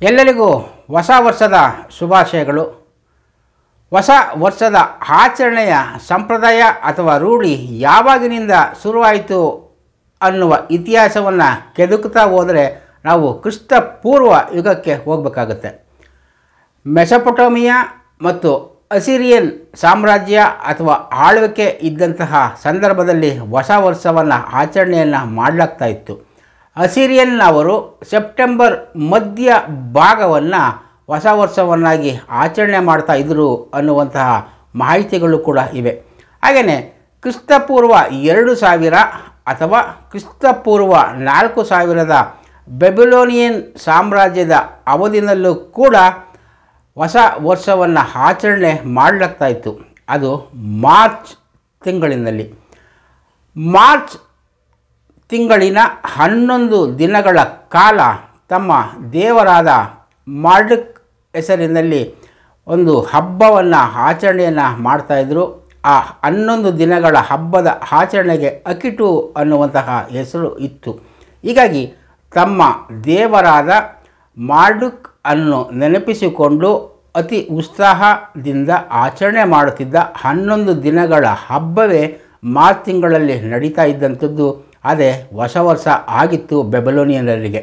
ಎಲ್ಲರಿಗೂ ಹೊಸ ವರ್ಷದ ಶುಭಾಶಯಗಳು ಹೊಸ ವರ್ಷದ ಆಚರಣೆಯ ಸಂಪ್ರದಾಯ ಅಥವಾ ರೂಢಿ ಯಾವಾಗಿನಿಂದ ಶುರುವಾಯಿತು ಅನ್ನುವ ಇತಿಹಾಸವನ್ನು ಕೆದಕುತ್ತಾ ಹೋದರೆ ನಾವು ಕ್ರಿಸ್ತ ಪೂರ್ವ ಯುಗಕ್ಕೆ ಹೋಗಬೇಕಾಗುತ್ತೆ ಮೆಸಪೊಟೋಮಿಯಾ ಮತ್ತು ಅಸಿರಿಯನ್ ಸಾಮ್ರಾಜ್ಯ ಅಥವಾ ಆಳ್ವಿಕೆ ಇದ್ದಂತಹ ಸಂದರ್ಭದಲ್ಲಿ ಹೊಸ ವರ್ಷವನ್ನು ಆಚರಣೆಯನ್ನು ಮಾಡಲಾಗ್ತಾ ಇತ್ತು ಅಸಿರಿಯನ್ನವರು ಸೆಪ್ಟೆಂಬರ್ ಮಧ್ಯ ಭಾಗವನ್ನು ಹೊಸ ವರ್ಷವನ್ನಾಗಿ ಆಚರಣೆ ಮಾಡ್ತಾ ಇದ್ದರು ಅನ್ನುವಂತಹ ಮಾಹಿತಿಗಳು ಕೂಡ ಇವೆ ಹಾಗೆಯೇ ಕ್ರಿಸ್ತಪೂರ್ವ ಎರಡು ಸಾವಿರ ಅಥವಾ ಕ್ರಿಸ್ತಪೂರ್ವ ನಾಲ್ಕು ಸಾವಿರದ ಬೆಬಿಲೋನಿಯನ್ ಸಾಮ್ರಾಜ್ಯದ ಅವಧಿನಲ್ಲೂ ಕೂಡ ಹೊಸ ವರ್ಷವನ್ನು ಆಚರಣೆ ಮಾಡಲಾಗ್ತಾ ಇತ್ತು ಅದು ಮಾರ್ಚ್ ತಿಂಗಳಿನಲ್ಲಿ ಮಾರ್ಚ್ ತಿಂಗಳಿನ ಹನ್ನೊಂದು ದಿನಗಳ ಕಾಲ ತಮ್ಮ ದೇವರಾದ ಮಾರ್ಡಕ್ ಹೆಸರಿನಲ್ಲಿ ಒಂದು ಹಬ್ಬವನ್ನು ಆಚರಣೆಯನ್ನು ಮಾಡ್ತಾಯಿದ್ರು ಆ ಹನ್ನೊಂದು ದಿನಗಳ ಹಬ್ಬದ ಆಚರಣೆಗೆ ಅಕಿಟು ಅನ್ನುವಂತಹ ಹೆಸರು ಇತ್ತು ಹೀಗಾಗಿ ತಮ್ಮ ದೇವರಾದ ಮಾರ್ಡುಕ್ ಅನ್ನು ನೆನಪಿಸಿಕೊಂಡು ಅತಿ ಉತ್ಸಾಹದಿಂದ ಆಚರಣೆ ಮಾಡುತ್ತಿದ್ದ ಹನ್ನೊಂದು ದಿನಗಳ ಹಬ್ಬವೇ ಮಾರ್ಚ್ ತಿಂಗಳಲ್ಲಿ ನಡೀತಾ ಇದ್ದಂಥದ್ದು ಅದೇ ಹೊಸ ವರ್ಷ ಆಗಿತ್ತು ಬೆಬಲೋನಿಯನರಿಗೆ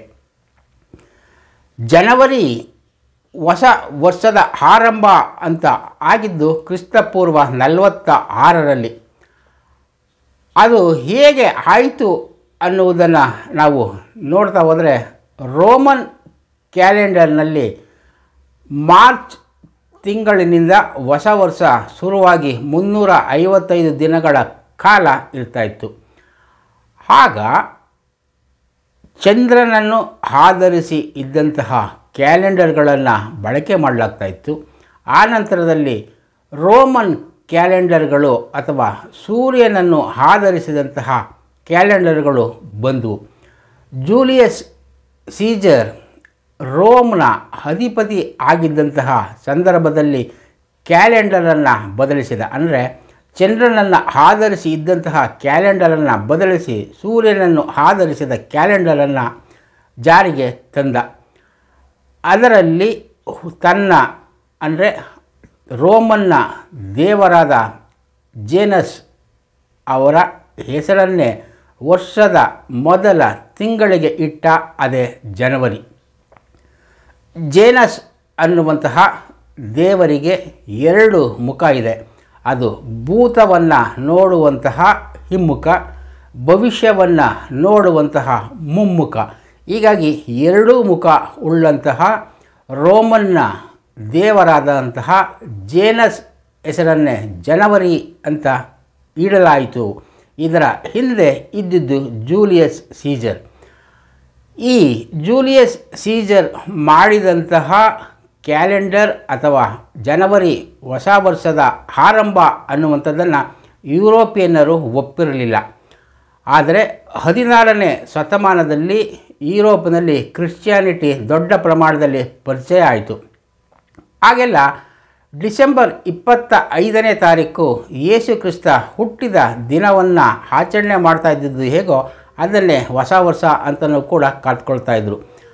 ಜನವರಿ ಹೊಸ ವರ್ಷದ ಆರಂಭ ಅಂತ ಆಗಿದ್ದು ಕ್ರಿಸ್ತಪೂರ್ವ ನಲವತ್ತ ಆರರಲ್ಲಿ ಅದು ಹೇಗೆ ಆಯಿತು ಅನ್ನುವುದನ್ನು ನಾವು ನೋಡ್ತಾ ಹೋದರೆ ರೋಮನ್ ಕ್ಯಾಲೆಂಡರ್ನಲ್ಲಿ ಮಾರ್ಚ್ ತಿಂಗಳಿನಿಂದ ಹೊಸ ವರ್ಷ ಶುರುವಾಗಿ ಮುನ್ನೂರ ಐವತ್ತೈದು ದಿನಗಳ ಕಾಲ ಇರ್ತಾಯಿತ್ತು ಆಗ ಚಂದ್ರನನ್ನು ಆಧರಿಸಿ ಇದ್ದಂತಹ ಕ್ಯಾಲೆಂಡರ್ಗಳನ್ನು ಬಳಕೆ ಮಾಡಲಾಗ್ತಾ ಇತ್ತು ಆ ನಂತರದಲ್ಲಿ ರೋಮನ್ ಕ್ಯಾಲೆಂಡರ್ಗಳು ಅಥವಾ ಸೂರ್ಯನನ್ನು ಆಧರಿಸಿದಂತಹ ಕ್ಯಾಲೆಂಡರ್ಗಳು ಬಂದವು ಜೂಲಿಯಸ್ ಸೀಜರ್ ರೋಮ್ನ ಅಧಿಪತಿ ಆಗಿದ್ದಂತಹ ಸಂದರ್ಭದಲ್ಲಿ ಕ್ಯಾಲೆಂಡರನ್ನು ಬದಲಿಸಿದ ಅಂದರೆ ಚಂದ್ರನನ್ನು ಆಧರಿಸಿ ಇದ್ದಂತಹ ಕ್ಯಾಲೆಂಡರನ್ನು ಬದಲಿಸಿ ಸೂರ್ಯನನ್ನು ಆಧರಿಸಿದ ಕ್ಯಾಲೆಂಡರನ್ನು ಜಾರಿಗೆ ತಂದ ಅದರಲ್ಲಿ ತನ್ನ ಅಂದರೆ ರೋಮನ್ನ ದೇವರಾದ ಜೇನಸ್ ಅವರ ಹೆಸರನ್ನೇ ವರ್ಷದ ಮೊದಲ ತಿಂಗಳಿಗೆ ಇಟ್ಟ ಅದೇ ಜನವರಿ ಜೇನಸ್ ಅನ್ನುವಂತಹ ದೇವರಿಗೆ ಎರಡು ಮುಖ ಇದೆ ಅದು ಭೂತವನ್ನು ನೋಡುವಂತಹ ಹಿಮ್ಮುಖ ಭವಿಷ್ಯವನ್ನು ನೋಡುವಂತಹ ಮುಮ್ಮುಖ ಹೀಗಾಗಿ ಎರಡೂ ಮುಖ ಉಳ್ಳಂತಹ ರೋಮನ್ನ ದೇವರಾದಂತಹ ಜೇನಸ್ ಹೆಸರನ್ನೇ ಜನವರಿ ಅಂತ ಇಡಲಾಯಿತು ಇದರ ಹಿಂದೆ ಇದ್ದಿದ್ದು ಜೂಲಿಯಸ್ ಸೀಜರ್ ಈ ಜೂಲಿಯಸ್ ಸೀಜರ್ ಮಾಡಿದಂತಹ ಕ್ಯಾಲೆಂಡರ್ ಅಥವಾ ಜನವರಿ ಹೊಸ ವರ್ಷದ ಆರಂಭ ಅನ್ನುವಂಥದ್ದನ್ನು ಯುರೋಪಿಯನ್ನರು ಒಪ್ಪಿರಲಿಲ್ಲ ಆದರೆ ಹದಿನಾರನೇ ಶತಮಾನದಲ್ಲಿ ಯುರೋಪ್ನಲ್ಲಿ ಕ್ರಿಶ್ಚಿಯಾನಿಟಿ ದೊಡ್ಡ ಪ್ರಮಾಣದಲ್ಲಿ ಪರಿಚಯ ಆಯಿತು ಹಾಗೆಲ್ಲ ಡಿಸೆಂಬರ್ ಇಪ್ಪತ್ತ ಐದನೇ ತಾರೀಕು ಯೇಸು ಕ್ರಿಸ್ತ ಹುಟ್ಟಿದ ದಿನವನ್ನು ಆಚರಣೆ ಮಾಡ್ತಾ ಇದ್ದಿದ್ದು ಹೇಗೋ ಅದನ್ನೇ ಹೊಸ ವರ್ಷ ಅಂತಲೂ ಕೂಡ ಕಾತ್ಕೊಳ್ತಾ ಇದ್ದರು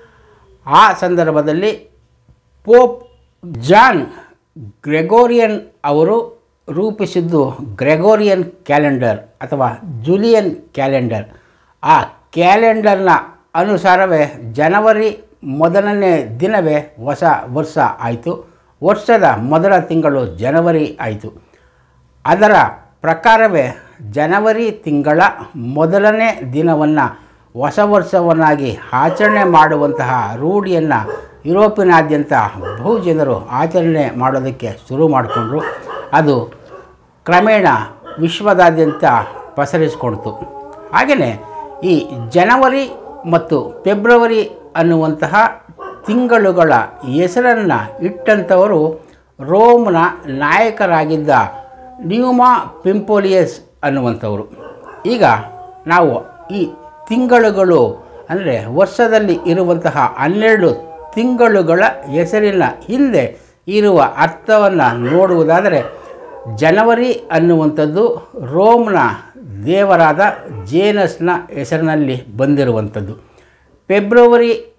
ಆ ಸಂದರ್ಭದಲ್ಲಿ ಪೋಪ್ ಜಾನ್ ಗ್ರೆಗೋರಿಯನ್ ಅವರು ರೂಪಿಸಿದ್ದು ಗ್ರೆಗೋರಿಯನ್ ಕ್ಯಾಲೆಂಡರ್ ಅಥವಾ ಜುಲಿಯನ್ ಕ್ಯಾಲೆಂಡರ್ ಆ ಕ್ಯಾಲೆಂಡರ್ನ ಅನುಸಾರವೇ ಜನವರಿ ಮೊದಲನೇ ದಿನವೇ ಹೊಸ ವರ್ಷ ಆಯಿತು ವರ್ಷದ ಮೊದಲ ತಿಂಗಳು ಜನವರಿ ಆಯಿತು ಅದರ ಪ್ರಕಾರವೇ ಜನವರಿ ತಿಂಗಳ ಮೊದಲನೇ ದಿನವನ್ನು ಹೊಸ ವರ್ಷವನ್ನಾಗಿ ಆಚರಣೆ ಮಾಡುವಂತಹ ರೂಢಿಯನ್ನು ಯುರೋಪಿನಾದ್ಯಂತ ಬಹುಜನರು ಆಚರಣೆ ಮಾಡೋದಕ್ಕೆ ಶುರು ಮಾಡಿಕೊಂಡ್ರು ಅದು ಕ್ರಮೇಣ ವಿಶ್ವದಾದ್ಯಂತ ಪಸರಿಸಿಕೊಳ್ತು ಹಾಗೆಯೇ ಈ ಜನವರಿ ಮತ್ತು ಫೆಬ್ರವರಿ ಅನ್ನುವಂತಹ ತಿಂಗಳುಗಳ ಹೆಸರನ್ನು ಇಟ್ಟಂಥವರು ರೋಮ್ನ ನಾಯಕರಾಗಿದ್ದ ನ್ಯೂಮಾ ಪಿಂಪೋಲಿಯಸ್ ಅನ್ನುವಂಥವರು ಈಗ ನಾವು ಈ ತಿಂಗಳುಗಳು ಅಂದರೆ ವರ್ಷದಲ್ಲಿ ಇರುವಂತಹ ಹನ್ನೆರಡು ತಿಂಗಳುಗಳ ಹೆಸರಿನ ಹಿಂದೆ ಇರುವ ಅರ್ಥವನ್ನು ನೋಡುವುದಾದರೆ ಜನವರಿ ಅನ್ನುವಂಥದ್ದು ರೋಮ್ನ ದೇವರಾದ ಜೇನಸ್ನ ಹೆಸರಿನಲ್ಲಿ ಬಂದಿರುವಂಥದ್ದು ಫೆಬ್ರವರಿ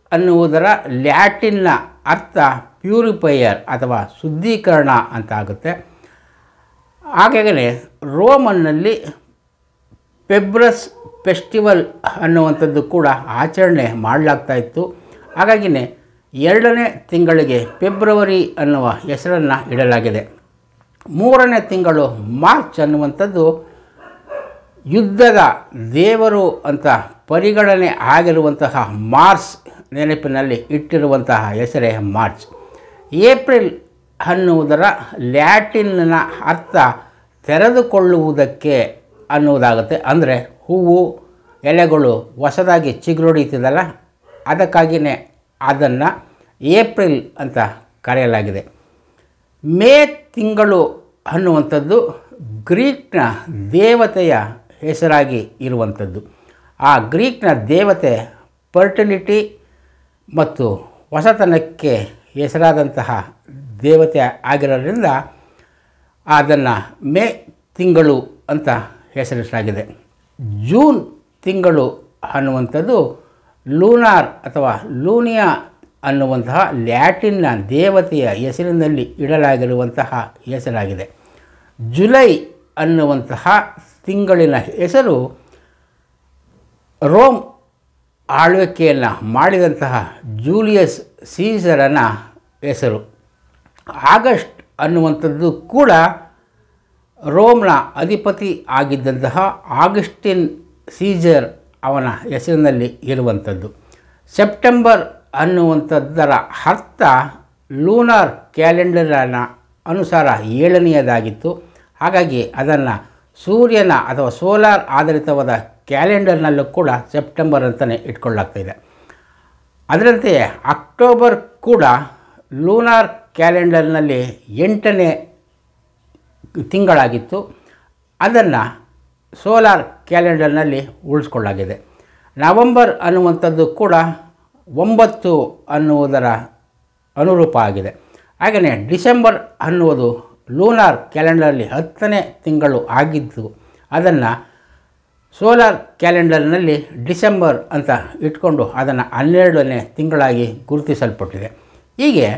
ಅನ್ನುವುದರ ಲ್ಯಾಟಿನ್ನ ಅರ್ಥ ಪ್ಯೂರಿಫೈಯರ್ ಅಥವಾ ಶುದ್ಧೀಕರಣ ಅಂತ ಆಗುತ್ತೆ ಹಾಗಾಗಲೇ ರೋಮನ್ನಲ್ಲಿ ಪೆಬ್ರಸ್ ಫೆಸ್ಟಿವಲ್ ಅನ್ನುವಂಥದ್ದು ಕೂಡ ಆಚರಣೆ ಮಾಡಲಾಗ್ತಾ ಇತ್ತು ಹಾಗಾಗಿನೇ ಎರಡನೇ ತಿಂಗಳಿಗೆ ಫೆಬ್ರವರಿ ಅನ್ನುವ ಹೆಸರನ್ನು ಇಡಲಾಗಿದೆ ಮೂರನೇ ತಿಂಗಳು ಮಾರ್ಚ್ ಅನ್ನುವಂಥದ್ದು ಯುದ್ಧದ ದೇವರು ಅಂತ ಪರಿಗಣನೆ ಆಗಿರುವಂತಹ ಮಾರ್ಸ್ ನೆನಪಿನಲ್ಲಿ ಇಟ್ಟಿರುವಂತಹ ಹೆಸರೇ ಮಾರ್ಚ್ ಏಪ್ರಿಲ್ ಅನ್ನುವುದರ ಲ್ಯಾಟಿನ್ನ ಅರ್ಥ ತೆರೆದುಕೊಳ್ಳುವುದಕ್ಕೆ ಅನ್ನುವುದಾಗುತ್ತೆ ಅಂದರೆ ಹೂವು ಎಲೆಗಳು ಹೊಸದಾಗಿ ಚಿಗುರೊಡಿತಿದಲ್ಲ ಅದಕ್ಕಾಗಿಯೇ ಅದನ್ನು ಏಪ್ರಿಲ್ ಅಂತ ಕರೆಯಲಾಗಿದೆ ಮೇ ತಿಂಗಳು ಅನ್ನುವಂಥದ್ದು ಗ್ರೀಕ್ನ ದೇವತೆಯ ಹೆಸರಾಗಿ ಇರುವಂಥದ್ದು ಆ ಗ್ರೀಕ್ನ ದೇವತೆ ಫರ್ಟಿಲಿಟಿ ಮತ್ತು ಹೊಸತನಕ್ಕೆ ಹೆಸರಾದಂತಹ ದೇವತೆ ಆಗಿರೋದ್ರಿಂದ ಅದನ್ನು ಮೇ ತಿಂಗಳು ಅಂತ ಹೆಸರಿಸಲಾಗಿದೆ ಜೂನ್ ತಿಂಗಳು ಅನ್ನುವಂಥದ್ದು ಲೂನಾರ್ ಅಥವಾ ಲೂನಿಯಾ ಅನ್ನುವಂತಹ ಲ್ಯಾಟಿನ್ನ ದೇವತೆಯ ಹೆಸರಿನಲ್ಲಿ ಇಡಲಾಗಿರುವಂತಹ ಹೆಸರಾಗಿದೆ ಜುಲೈ ಅನ್ನುವಂತಹ ತಿಂಗಳಿನ ಹೆಸರು ರೋಮ್ ಆಳ್ವಿಕೆಯನ್ನು ಮಾಡಿದಂತಹ ಜೂಲಿಯಸ್ ಸೀಸರನ ಹೆಸರು ಆಗಸ್ಟ್ ಅನ್ನುವಂಥದ್ದು ಕೂಡ ರೋಮ್ನ ಅಧಿಪತಿ ಆಗಿದ್ದಂತಹ ಆಗಸ್ಟಿನ್ ಸೀಸರ್ ಅವನ ಹೆಸರಿನಲ್ಲಿ ಇರುವಂಥದ್ದು ಸೆಪ್ಟೆಂಬರ್ ಅನ್ನುವಂಥದ್ದರ ಅರ್ಥ ಲೂನಾರ್ ಕ್ಯಾಲೆಂಡರನ ಅನುಸಾರ ಏಳನೆಯದಾಗಿತ್ತು ಹಾಗಾಗಿ ಅದನ್ನು ಸೂರ್ಯನ ಅಥವಾ ಸೋಲಾರ್ ಆಧಾರಿತವಾದ ಕ್ಯಾಲೆಂಡರ್ನಲ್ಲೂ ಕೂಡ ಸೆಪ್ಟೆಂಬರ್ ಅಂತಲೇ ಇಟ್ಕೊಳ್ಳಾಗ್ತಾಯಿದೆ ಅದರಂತೆಯೇ ಅಕ್ಟೋಬರ್ ಕೂಡ ಲೂನಾರ್ ಕ್ಯಾಲೆಂಡರ್ನಲ್ಲಿ ಎಂಟನೇ ತಿಂಗಳಾಗಿತ್ತು ಅದನ್ನು ಸೋಲಾರ್ ಕ್ಯಾಲೆಂಡರ್ನಲ್ಲಿ ಉಳಿಸ್ಕೊಳ್ಳಾಗಿದೆ ನವಂಬರ್ ಅನ್ನುವಂಥದ್ದು ಕೂಡ ಒಂಬತ್ತು ಅನ್ನುವುದರ ಅನುರೂಪ ಆಗಿದೆ ಹಾಗೆಯೇ ಡಿಸೆಂಬರ್ ಅನ್ನುವುದು ಲೂನಾರ್ ಕ್ಯಾಲೆಂಡರಲ್ಲಿ ಹತ್ತನೇ ತಿಂಗಳು ಆಗಿದ್ದು ಅದನ್ನು ಸೋಲಾರ್ ಕ್ಯಾಲೆಂಡರ್ನಲ್ಲಿ ಡಿಸೆಂಬರ್ ಅಂತ ಇಟ್ಕೊಂಡು ಅದನ್ನು ಹನ್ನೆರಡನೇ ತಿಂಗಳಾಗಿ ಗುರುತಿಸಲ್ಪಟ್ಟಿದೆ ಹೀಗೆ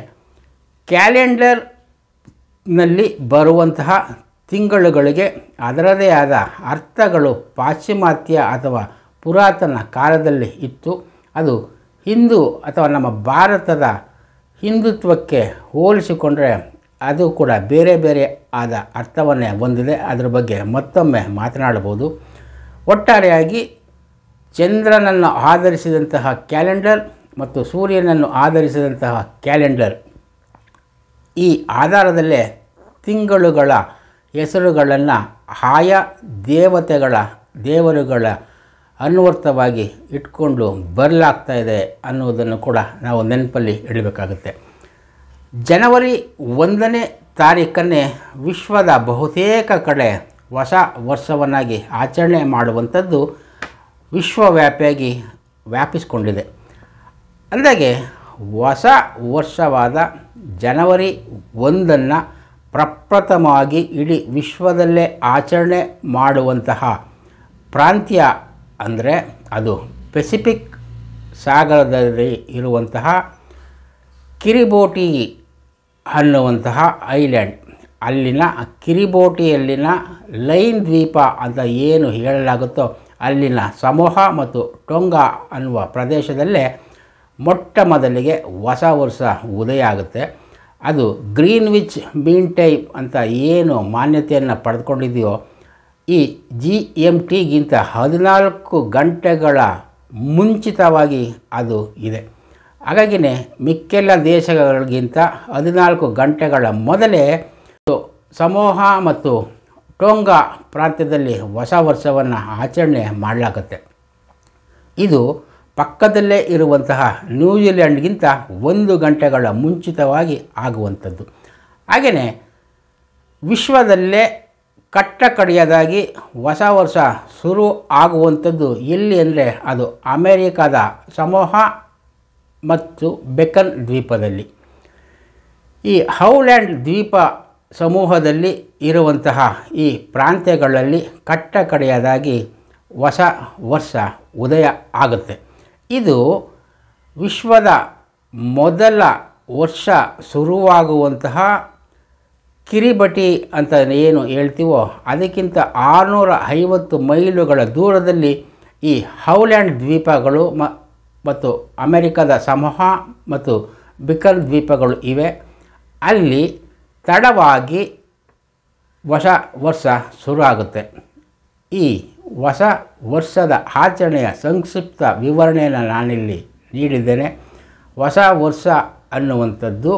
ಕ್ಯಾಲೆಂಡರ್ನಲ್ಲಿ ಬರುವಂತಹ ತಿಂಗಳುಗಳಿಗೆ ಅದರದೇ ಆದ ಅರ್ಥಗಳು ಪಾಶ್ಚಿಮಾತ್ಯ ಅಥವಾ ಪುರಾತನ ಕಾಲದಲ್ಲಿ ಇತ್ತು ಅದು ಹಿಂದೂ ಅಥವಾ ನಮ್ಮ ಭಾರತದ ಹಿಂದುತ್ವಕ್ಕೆ ಹೋಲಿಸಿಕೊಂಡರೆ ಅದು ಕೂಡ ಬೇರೆ ಬೇರೆ ಆದ ಅರ್ಥವನ್ನೇ ಹೊಂದಿದೆ ಅದರ ಬಗ್ಗೆ ಮತ್ತೊಮ್ಮೆ ಮಾತನಾಡಬಹುದು ಒಟ್ಟಾರೆಯಾಗಿ ಚಂದ್ರನನ್ನು ಆಧರಿಸಿದಂತಹ ಕ್ಯಾಲೆಂಡರ್ ಮತ್ತು ಸೂರ್ಯನನ್ನು ಆಧರಿಸಿದಂತಹ ಕ್ಯಾಲೆಂಡರ್ ಈ ಆಧಾರದಲ್ಲೇ ತಿಂಗಳುಗಳ ಹೆಸರುಗಳನ್ನು ಆಯಾ ದೇವತೆಗಳ ದೇವರುಗಳ ಅನ್ವರ್ಥವಾಗಿ ಇಟ್ಕೊಂಡು ಬರಲಾಗ್ತಾ ಇದೆ ಅನ್ನೋದನ್ನು ಕೂಡ ನಾವು ನೆನಪಲ್ಲಿ ಇಡಬೇಕಾಗುತ್ತೆ ಜನವರಿ ಒಂದನೇ ತಾರೀಖನ್ನೇ ವಿಶ್ವದ ಬಹುತೇಕ ಕಡೆ ಹೊಸ ವರ್ಷವನ್ನಾಗಿ ಆಚರಣೆ ಮಾಡುವಂಥದ್ದು ವಿಶ್ವವ್ಯಾಪಿಯಾಗಿ ವ್ಯಾಪಿಸ್ಕೊಂಡಿದೆ ಅಂದಾಗೆ ಹೊಸ ವರ್ಷವಾದ ಜನವರಿ ಒಂದನ್ನು ಪ್ರಪ್ರಥಮವಾಗಿ ಇಡೀ ವಿಶ್ವದಲ್ಲೇ ಆಚರಣೆ ಮಾಡುವಂತಹ ಪ್ರಾಂತ್ಯ ಅಂದರೆ ಅದು ಪೆಸಿಫಿಕ್ ಸಾಗರದಲ್ಲಿ ಇರುವಂತಹ ಕಿರಿಬೋಟಿ ಅನ್ನುವಂತಹ ಐಲ್ಯಾಂಡ್ ಅಲ್ಲಿನ ಕಿರಿಬೋಟಿಯಲ್ಲಿನ ಲೈನ್ ದ್ವೀಪ ಅಂತ ಏನು ಹೇಳಲಾಗುತ್ತೋ ಅಲ್ಲಿನ ಸಮೂಹ ಮತ್ತು ಟೊಂಗಾ ಅನ್ನುವ ಪ್ರದೇಶದಲ್ಲೇ ಮೊಟ್ಟ ಮೊದಲಿಗೆ ಹೊಸ ವರ್ಷ ಉದಯ ಆಗುತ್ತೆ ಅದು ಗ್ರೀನ್ವಿಚ್ ಮೀನ್ ಟೈಮ್ ಅಂತ ಏನು ಮಾನ್ಯತೆಯನ್ನು ಪಡೆದುಕೊಂಡಿದೆಯೋ ಈ ಜಿ ಎಮ್ ಟಿಗಿಂತ ಹದಿನಾಲ್ಕು ಗಂಟೆಗಳ ಮುಂಚಿತವಾಗಿ ಅದು ಇದೆ ಹಾಗಾಗಿನೇ ಮಿಕ್ಕೆಲ್ಲ ದೇಶಗಳಿಗಿಂತ ಹದಿನಾಲ್ಕು ಗಂಟೆಗಳ ಮೊದಲೇ ಸಮೂಹ ಮತ್ತು ಟೋಂಗಾ ಪ್ರಾಂತ್ಯದಲ್ಲಿ ಹೊಸ ವರ್ಷವನ್ನು ಆಚರಣೆ ಮಾಡಲಾಗುತ್ತೆ ಇದು ಪಕ್ಕದಲ್ಲೇ ಇರುವಂತಹ ನ್ಯೂಜಿಲೆಂಡ್ಗಿಂತ ಒಂದು ಗಂಟೆಗಳ ಮುಂಚಿತವಾಗಿ ಆಗುವಂಥದ್ದು ಹಾಗೆಯೇ ವಿಶ್ವದಲ್ಲೇ ಕಟ್ಟ ಕಡೆಯದಾಗಿ ಹೊಸ ವರ್ಷ ಶುರು ಆಗುವಂಥದ್ದು ಎಲ್ಲಿ ಅಂದರೆ ಅದು ಅಮೇರಿಕಾದ ಸಮೂಹ ಮತ್ತು ಬೆಕನ್ ದ್ವೀಪದಲ್ಲಿ ಈ ಹೌಲ್ಯಾಂಡ್ ದ್ವೀಪ ಸಮೂಹದಲ್ಲಿ ಇರುವಂತಹ ಈ ಪ್ರಾಂತ್ಯಗಳಲ್ಲಿ ಕಟ್ಟ ಕಡೆಯದಾಗಿ ಹೊಸ ವರ್ಷ ಉದಯ ಆಗುತ್ತೆ ಇದು ವಿಶ್ವದ ಮೊದಲ ವರ್ಷ ಶುರುವಾಗುವಂತಹ ಕಿರಿಬಟಿ ಅಂತ ಏನು ಹೇಳ್ತೀವೋ ಅದಕ್ಕಿಂತ ಆರುನೂರ ಐವತ್ತು ಮೈಲುಗಳ ದೂರದಲ್ಲಿ ಈ ಹೌಲ್ಯಾಂಡ್ ದ್ವೀಪಗಳು ಮ ಮತ್ತು ಅಮೆರಿಕದ ಸಮೂಹ ಮತ್ತು ಬಿಕಲ್ ದ್ವೀಪಗಳು ಇವೆ ಅಲ್ಲಿ ತಡವಾಗಿ ಹೊಸ ವರ್ಷ ಶುರು ಆಗುತ್ತೆ ಈ ಹೊಸ ವರ್ಷದ ಆಚರಣೆಯ ಸಂಕ್ಷಿಪ್ತ ವಿವರಣೆಯನ್ನು ನಾನಿಲ್ಲಿ ನೀಡಿದ್ದೇನೆ ಹೊಸ ವರ್ಷ ಅನ್ನುವಂಥದ್ದು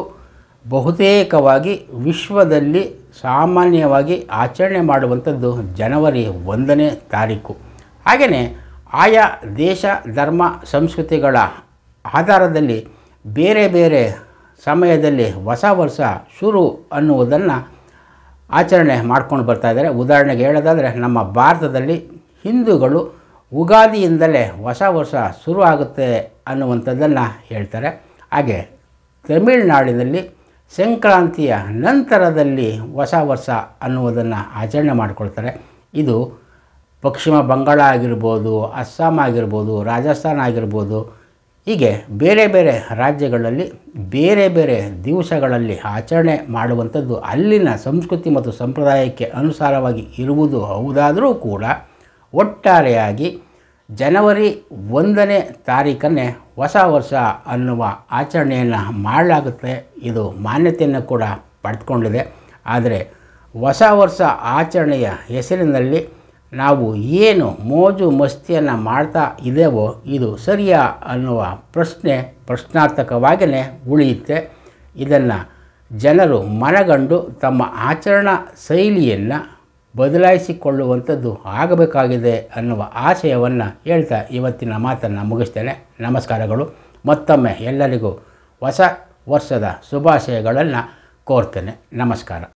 ಬಹುತೇಕವಾಗಿ ವಿಶ್ವದಲ್ಲಿ ಸಾಮಾನ್ಯವಾಗಿ ಆಚರಣೆ ಮಾಡುವಂಥದ್ದು ಜನವರಿ ಒಂದನೇ ತಾರೀಕು ಹಾಗೆಯೇ ಆಯಾ ದೇಶ ಧರ್ಮ ಸಂಸ್ಕೃತಿಗಳ ಆಧಾರದಲ್ಲಿ ಬೇರೆ ಬೇರೆ ಸಮಯದಲ್ಲಿ ಹೊಸ ವರ್ಷ ಶುರು ಅನ್ನುವುದನ್ನು ಆಚರಣೆ ಮಾಡ್ಕೊಂಡು ಬರ್ತಾ ಇದ್ದಾರೆ ಉದಾಹರಣೆಗೆ ಹೇಳೋದಾದರೆ ನಮ್ಮ ಭಾರತದಲ್ಲಿ ಹಿಂದೂಗಳು ಉಗಾದಿಯಿಂದಲೇ ಹೊಸ ವರ್ಷ ಶುರು ಆಗುತ್ತೆ ಅನ್ನುವಂಥದ್ದನ್ನು ಹೇಳ್ತಾರೆ ಹಾಗೆ ತಮಿಳುನಾಡಿನಲ್ಲಿ ಸಂಕ್ರಾಂತಿಯ ನಂತರದಲ್ಲಿ ಹೊಸ ವರ್ಷ ಅನ್ನುವುದನ್ನು ಆಚರಣೆ ಮಾಡಿಕೊಳ್ತಾರೆ ಇದು ಪಶ್ಚಿಮ ಬಂಗಾಳ ಆಗಿರ್ಬೋದು ಅಸ್ಸಾಂ ಆಗಿರ್ಬೋದು ರಾಜಸ್ಥಾನ ಆಗಿರ್ಬೋದು ಹೀಗೆ ಬೇರೆ ಬೇರೆ ರಾಜ್ಯಗಳಲ್ಲಿ ಬೇರೆ ಬೇರೆ ದಿವಸಗಳಲ್ಲಿ ಆಚರಣೆ ಮಾಡುವಂಥದ್ದು ಅಲ್ಲಿನ ಸಂಸ್ಕೃತಿ ಮತ್ತು ಸಂಪ್ರದಾಯಕ್ಕೆ ಅನುಸಾರವಾಗಿ ಇರುವುದು ಹೌದಾದರೂ ಕೂಡ ಒಟ್ಟಾರೆಯಾಗಿ ಜನವರಿ ಒಂದನೇ ತಾರೀಕನ್ನೇ ಹೊಸ ವರ್ಷ ಅನ್ನುವ ಆಚರಣೆಯನ್ನು ಮಾಡಲಾಗುತ್ತೆ ಇದು ಮಾನ್ಯತೆಯನ್ನು ಕೂಡ ಪಡೆದುಕೊಂಡಿದೆ ಆದರೆ ಹೊಸ ವರ್ಷ ಆಚರಣೆಯ ಹೆಸರಿನಲ್ಲಿ ನಾವು ಏನು ಮೋಜು ಮಸ್ತಿಯನ್ನು ಮಾಡ್ತಾ ಇದ್ದೇವೋ ಇದು ಸರಿಯಾ ಅನ್ನುವ ಪ್ರಶ್ನೆ ಪ್ರಶ್ನಾರ್ಥಕವಾಗಿಯೇ ಉಳಿಯುತ್ತೆ ಇದನ್ನು ಜನರು ಮನಗಂಡು ತಮ್ಮ ಆಚರಣಾ ಶೈಲಿಯನ್ನು ಬದಲಾಯಿಸಿಕೊಳ್ಳುವಂಥದ್ದು ಆಗಬೇಕಾಗಿದೆ ಅನ್ನುವ ಆಶಯವನ್ನು ಹೇಳ್ತಾ ಇವತ್ತಿನ ಮಾತನ್ನು ಮುಗಿಸ್ತೇನೆ ನಮಸ್ಕಾರಗಳು ಮತ್ತೊಮ್ಮೆ ಎಲ್ಲರಿಗೂ ಹೊಸ ವರ್ಷದ ಶುಭಾಶಯಗಳನ್ನು ಕೋರ್ತೇನೆ ನಮಸ್ಕಾರ